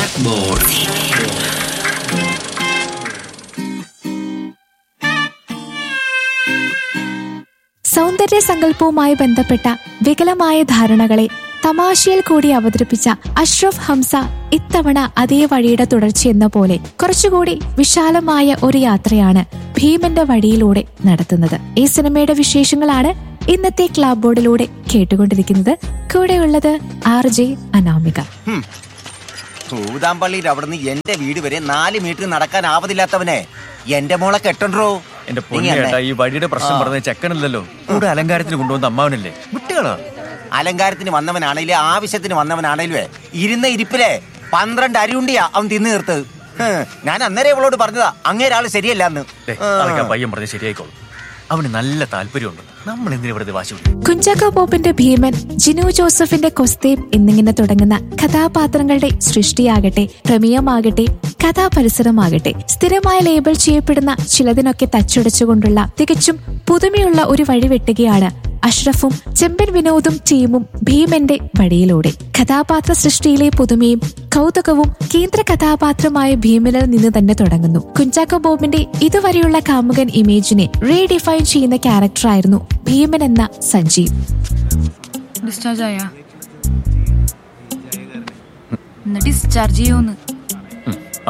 Blackboard. സൗന്ദര്യ സങ്കല്പവുമായി ബന്ധപ്പെട്ട വികലമായ ധാരണകളെ തമാശയിൽ കൂടി അവതരിപ്പിച്ച അഷ്റഫ് ഹംസ ഇത്തവണ അതേ വഴിയുടെ തുടർച്ചയെന്ന പോലെ കുറച്ചുകൂടി വിശാലമായ ഒരു യാത്രയാണ് ഭീമന്റെ വഴിയിലൂടെ നടത്തുന്നത് ഈ സിനിമയുടെ വിശേഷങ്ങളാണ് ഇന്നത്തെ ക്ലാബ് ബോർഡിലൂടെ കേട്ടുകൊണ്ടിരിക്കുന്നത് കൂടെയുള്ളത് ആർ ജെ അനാമിക ഭൂതാമ്പള്ളിയിൽ അവിടുന്ന് എന്റെ വീട് വരെ നാല് മീറ്റർ നടക്കാൻ ആവതില്ലാത്തവനെ എന്റെ മോളെ കെട്ടണ്ടോ എന്റെ പൊന്നേട്ടാ ഈ വഴിയുടെ പ്രശ്നം ആ. പറഞ്ഞ ചെക്കനല്ലല്ലോ കൂടെ അലങ്കാരത്തിന് കൊണ്ടുവന്ന അമ്മാവനല്ലേ വിട്ടുകളാ അലങ്കാരത്തിന് വന്നവനാണേലും ആവശ്യത്തിന് വന്നവനാണേലുവേ ഇരുന്ന ഇരിപ്പിലെ പന്ത്രണ്ട് അരിയുണ്ടിയാ അവൻ തിന്നു തീർത്ത് ഹ്, ഞാൻ അന്നേരം ഇവളോട് പറഞ്ഞതാ അങ്ങേരാള് ശരിയല്ല എന്ന് ദേ, അതൊക്കെ ആ പയ്യൻ പറഞ്ഞ് ശരിയായിക്കോളും അവന് നല്ല താല്പര്യമുണ്ട് നമ്മൾ എന്തിനു വെറുതെ വാശി പിടിക്കും കുഞ്ചാക്കോ ബോബിന്റെ ഭീമൻ ജിനു ജോസഫിന്റെ കൊസ്തേം എന്നിങ്ങനെ തുടങ്ങുന്ന കഥാപാത്രങ്ങളുടെ സൃഷ്ടിയാകട്ടെ പ്രമേയമാകട്ടെ കഥാപരിസരമാകട്ടെ സ്ഥിരമായി ലേബൽ ചെയ്യപ്പെടുന്ന ചിലതിനൊക്കെ തച്ചുടച്ചുകൊണ്ടുള്ള തികച്ചും പുതുമയുള്ള ഒരു വഴി വെട്ടുകയാണ് അഷ്റഫും ചെമ്പൻ വിനോദും ടീമും ഭീമന്റെ വഴിയിലൂടെ കഥാപാത്ര സൃഷ്ടിയിലെ പുതുമയും കൗതുകവും കേന്ദ്ര കഥാപാത്രമായ ഭീമനിൽ നിന്ന് തന്നെ തുടങ്ങുന്നു കുഞ്ചാക്കോ ബോബിന്റെ ഇതുവരെയുള്ള കാമുകൻ ഇമേജിനെ റീഡിഫൈൻ ചെയ്യുന്ന ക്യാരക്ടറായിരുന്നു ഭീമൻ എന്ന സഞ്ജീവ് ഡിസ്ചാർജ് ആയാ ഇന്ന് ഡിസ്ചാർജ് ചെയ്യോന്ന് ആ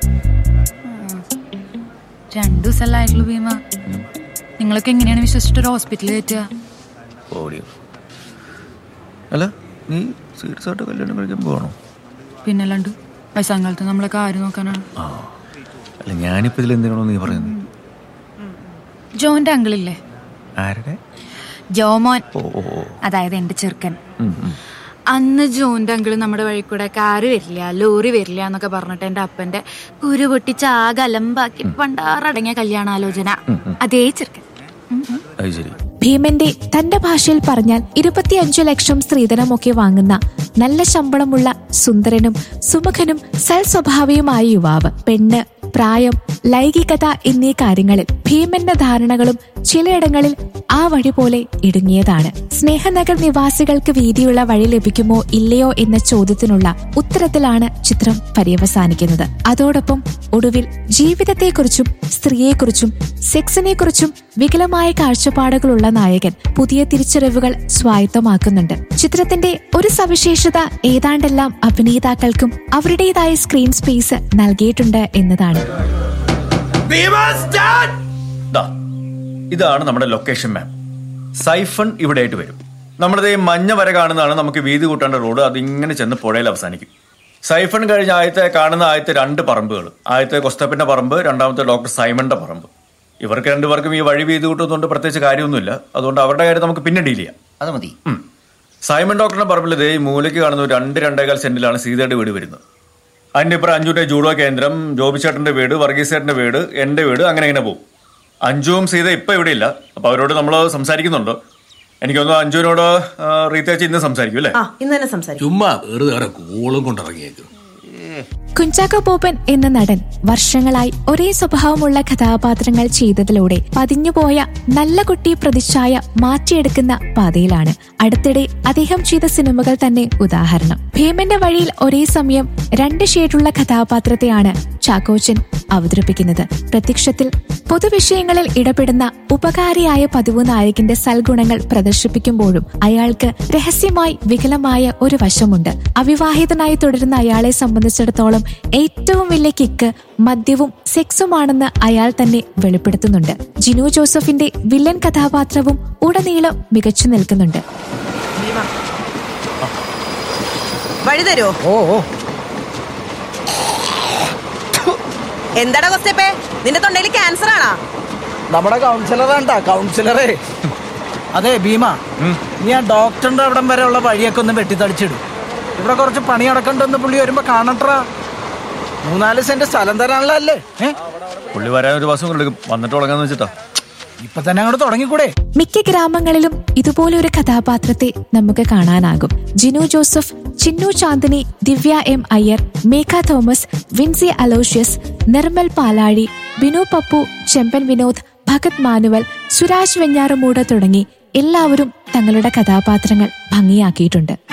രണ്ടു ദിവസമല്ല ആയിട്ടുള്ളൂ ഭീമ നിങ്ങളൊക്കെ എങ്ങനെയാണ് വിശ്വസിച്ചിട്ട് ഒരു ഹോസ്പിറ്റലിൽ കയറ്റുക ഓടിയോ അല്ല നീ സീരിയസ് ആയിട്ട് കല്യാണം കഴിക്കാൻ പോകണോ പിന്നല്ലാണ്ട് വയസ്സാം കാലത്ത് നമ്മളൊക്കെ ആര് നോക്കാനാണ് ആ അല്ല ഞാനിപ്പോ ഇതിൽ എന്തിനാണോ നീ പറയുന്നത് ജോന്റെ അങ്കിളില്ലേ ആരുടെ ജോമോൻ ഓ ഓ ഓ അതായത് എന്റെ ചെറുക്കൻ ഉം, ഉം. അന്ന് ജോന്റെ അങ്കിള് നമ്മുടെ വഴി കൂടെ കാറ് വരില്ല ലോറി വരില്ല എന്നൊക്കെ പറഞ്ഞിട്ട് എന്റെ അപ്പന്റെ കുരു പൊട്ടിച്ച് ആകെ അലമ്പാക്കി പണ്ടാറടങ്ങിയ കല്യാണാലോചന അതേ ചെറുക്കൻ ഉം, ഉം. അത് ശരി ഭീമന്റെ തന്റെ ഭാഷയിൽ പറഞ്ഞാൽ ഇരുപത്തിയഞ്ചു ലക്ഷം സ്ത്രീധനമൊക്കെ വാങ്ങുന്ന നല്ല ശമ്പളമുള്ള സുന്ദരനും സുമുഖനും സൽസ്വഭാവിയുമായ യുവാവ് പെണ്ണ് പ്രായം ലൈംഗികത എന്നീ കാര്യങ്ങളിൽ ഭീമന്റെ ധാരണകളും ചിലയിടങ്ങളിൽ ആ വഴി പോലെ ഇടുങ്ങിയതാണ് സ്നേഹനഗർ നിവാസികൾക്ക് വീതിയുള്ള വഴി ലഭിക്കുമോ ഇല്ലയോ എന്ന ചോദ്യത്തിനുള്ള ഉത്തരത്തിലാണ് ചിത്രം പര്യവസാനിക്കുന്നത് അതോടൊപ്പം ഒടുവിൽ ജീവിതത്തെക്കുറിച്ചും സ്ത്രീയെക്കുറിച്ചും സെക്സിനെ കുറിച്ചും വികലമായ കാഴ്ചപ്പാടുകളുള്ള നായകൻ പുതിയ തിരിച്ചറിവുകൾ സ്വായത്തമാക്കുന്നുണ്ട് ചിത്രത്തിന്റെ ഒരു സവിശേഷത ഏതാണ്ടെല്ലാം അഭിനേതാക്കൾക്കും അവരുടേതായ സ്ക്രീൻ സ്പേസ് നൽകിയിട്ടുണ്ട് എന്നതാണ് ദാ, ഇതാണ് നമ്മുടെ ലൊക്കേഷൻ മാപ്പ് സൈഫൺ ഇവിടെ ആയിട്ട് വരും നമ്മുടെ ഈ മഞ്ഞ വര കാണുന്നതാണ് നമുക്ക് വീതി കൂട്ടേണ്ട റോഡ് അതിങ്ങനെ ചെന്ന് പുഴയിൽ അവസാനിക്കും സൈഫൺ കഴിഞ്ഞ ആദ്യത്തെ കാണുന്ന ആദ്യത്തെ രണ്ട് പറമ്പുകൾ ആദ്യത്തെ കൊസ്തപ്പിന്റെ പറമ്പ് രണ്ടാമത്തെ ഡോക്ടർ സൈമന്റെ പറമ്പ് ഇവർക്ക് രണ്ടുപേർക്കും ഈ വഴി വീതി കൂട്ടുന്നതുകൊണ്ട് പ്രത്യേകിച്ച് കാര്യമൊന്നുമില്ല അതുകൊണ്ട് അവരുടെ കാര്യം നമുക്ക് പിന്നെ ഡീൽ ചെയ്യാം അത് മതി ഉം. സൈമൺ ഡോക്ടറിന്റെ പറമ്പിൽ ഇതേ ഈ മൂലയ്ക്ക് കാണുന്ന ഒരു രണ്ട് രണ്ടേകാൽ സെന്റിലാണ് സീതയുടെ വീട് വരുന്നത് അതിന്റെ ഇപ്പുറം അഞ്ചുന്റെ ജൂഡോ കേന്ദ്രം ജോബിച്ചേട്ടന്റെ വീട് വർഗീസേട്ടന്റെ വീട് എന്റെ വീട് അങ്ങനെ ഇങ്ങനെ പോകും അഞ്ചുവും സീത ഇപ്പൊ ഇവിടെ ഇല്ല അപ്പൊ അവരോട് നമ്മൾ സംസാരിക്കുന്നുണ്ട് എനിക്കൊന്ന് അഞ്ജുവിനോട് ആ, റീത്തേച്ച് ഇന്ന് സംസാരിക്കും അല്ലേ ആ ഇന്ന് തന്നെ സംസാരിക്കും ചുമ്മാ വെറുതെ വേറെ കോളും കൊണ്ടിറങ്ങിയേക്കും കുഞ്ചാക്കോ ബോബൻ എന്ന നടൻ വർഷങ്ങളായി ഒരേ സ്വഭാവമുള്ള കഥാപാത്രങ്ങൾ ചെയ്തതിലൂടെ പതിഞ്ഞുപോയ നല്ല കുട്ടി പ്രതിച്ഛായ മാറ്റിയെടുക്കുന്ന പാതയിലാണ് അടുത്തിടെ അദ്ദേഹം ചെയ്ത സിനിമകൾ തന്നെ ഉദാഹരണം ഭീമന്റെ വഴിയിൽ ഒരേ സമയം രണ്ട് ഷെയ്ഡുള്ള കഥാപാത്രത്തെയാണ് ചാക്കോച്ചൻ അവതരിപ്പിക്കുന്നത് പ്രത്യക്ഷത്തിൽ പൊതുവിഷയങ്ങളിൽ ഇടപെടുന്ന ഉപകാരിയായ പതിവ് നായകന്റെ സൽഗുണങ്ങൾ പ്രദർശിപ്പിക്കുമ്പോഴും അയാൾക്ക് രഹസ്യമായി വികലമായ ഒരു വശമുണ്ട് അവിവാഹിതനായി തുടരുന്ന അയാളെ സംബന്ധിച്ചിടത്തോളം ഏറ്റവും വലിയ കിക്ക് മദ്യവും സെക്സുമാണെന്ന് അയാൾ തന്നെ വെളിപ്പെടുത്തുന്നുണ്ട് ജിനു ജോസഫിന്റെ വില്ലൻ കഥാപാത്രവും ഉടനീളം മികച്ചു നിൽക്കുന്നുണ്ട് വഴി തരുമോ ഓ ഓ എന്താടാ കൊസ്റ്റപ്പേ നിന്റെ തൊണ്ടയിൽ ക്യാൻസർ ആണോ നമ്മുടെ കൗൺസിലറാണ്ടാ കൗൺസിലറേ അതെ ഭീമ നീ ആ ഡോക്ടറിന്റെ അവിടം വരെ ഉള്ള വഴിയൊക്കെ ഒന്ന് വെട്ടിത്തടിച്ചിടും ഇവിടെ കുറച്ച് പണി നടക്കണ്ടെന്ന് പുള്ളി വരുമ്പോ കാണട്ടാ മൂന്നാല് സെന്റ് സ്ഥലം തരാനുള്ള അല്ലേ ഏ പുള്ളി വരാൻ ഒരു മാസം കൊണ്ട് വന്നിട്ട് തുടങ്ങാന്ന് വെച്ചിട്ടാ ഇപ്പൊ തന്നെ അങ്ങോട്ട് തുടങ്ങിക്കൂടെ മിക്ക ഗ്രാമങ്ങളിലും ഇതുപോലൊരു കഥാപാത്രത്തെ നമുക്ക് കാണാനാകും ജിനു ജോസഫ് ചിന്നു ചാന്ദിനി ദിവ്യ എം അയ്യർ മേഘ തോമസ് വിൻസി അലോഷ്യസ് നിർമ്മൽ പാലാഴി ബിനു പപ്പു ചെമ്പൻ വിനോദ് ഭഗത് മാനുവൽ സുരാജ് വെഞ്ഞാറുമൂട് തുടങ്ങി എല്ലാവരും തങ്ങളുടെ കഥാപാത്രങ്ങൾ ഭംഗിയാക്കിയിട്ടുണ്ട്